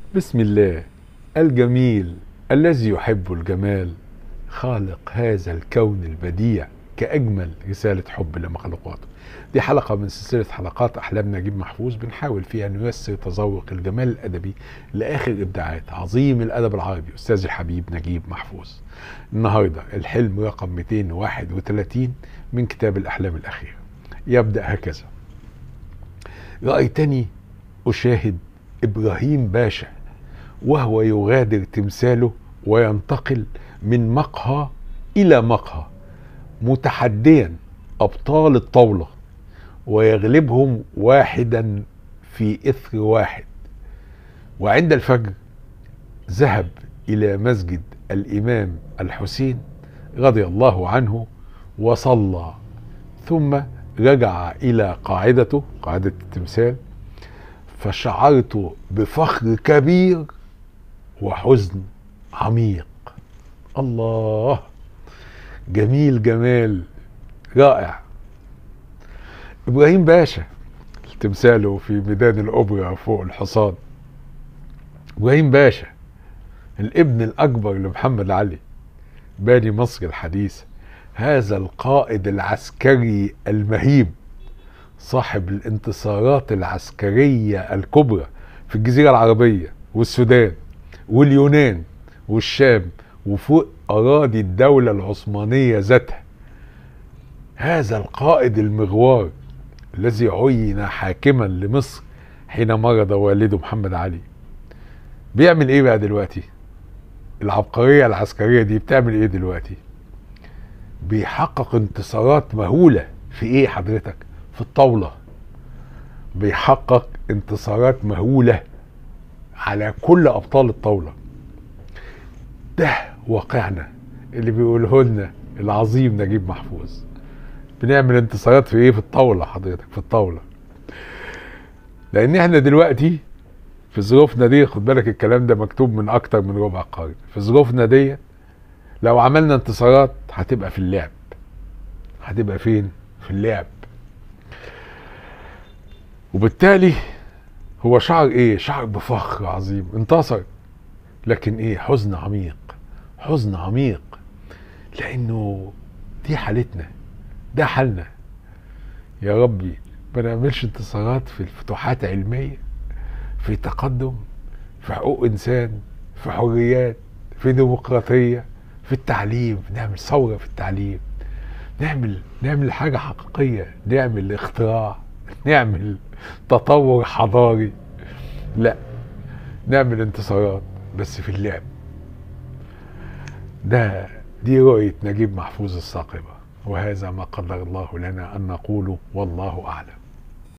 بسم الله الجميل الذي يحب الجمال خالق هذا الكون البديع كأجمل رسالة حب لمخلوقاته دي حلقة من سلسلة حلقات أحلام نجيب محفوظ بنحاول فيها نيسر تذوق الجمال الأدبي لآخر إبداعات عظيم الأدب العربي أستاذ الحبيب نجيب محفوظ النهاردة الحلم رقم 231 من كتاب الأحلام الأخيرة يبدأ هكذا رأيتني أشاهد إبراهيم باشا وهو يغادر تمثاله وينتقل من مقهى إلى مقهى متحديا أبطال الطاولة ويغلبهم واحدا في إثر واحد وعند الفجر ذهب إلى مسجد الإمام الحسين رضي الله عنه وصلى ثم رجع إلى قاعدته قاعدة التمثال فشعرت بفخر كبير وحزن عميق الله جميل جمال رائع ابراهيم باشا تمثاله في ميدان الاوبرا فوق الحصان ابراهيم باشا الابن الاكبر لمحمد علي باني مصر الحديثه هذا القائد العسكري المهيب صاحب الانتصارات العسكريه الكبرى في الجزيره العربيه والسودان واليونان والشام وفوق اراضي الدوله العثمانيه ذاتها هذا القائد المغوار الذي عين حاكما لمصر حين مرض والده محمد علي بيعمل ايه بقى دلوقتي العبقريه العسكريه دي بتعمل ايه دلوقتي بيحقق انتصارات مهوله في ايه حضرتك في الطاوله بيحقق انتصارات مهوله على كل ابطال الطاوله ده واقعنا اللي بيقوله لنا العظيم نجيب محفوظ بنعمل انتصارات في ايه في الطاوله حضرتك في الطاوله لان احنا دلوقتي في ظروفنا دي خد بالك الكلام ده مكتوب من اكتر من ربع قرن في ظروفنا دي لو عملنا انتصارات هتبقى في اللعب هتبقى فين في اللعب وبالتالي هو شعر ايه شعر بفخر عظيم انتصر لكن ايه حزن عميق حزن عميق لانه دي حالتنا ده حالنا يا ربي ما نعملش انتصارات في الفتوحات علميه في تقدم في حقوق انسان في حريات في ديمقراطيه في التعليم نعمل ثوره في التعليم نعمل نعمل حاجه حقيقيه نعمل اختراع نعمل تطور حضاري لا نعمل انتصارات بس في اللعب ده دي رؤية نجيب محفوظ الثاقبة وهذا ما قدر الله لنا أن نقول والله أعلم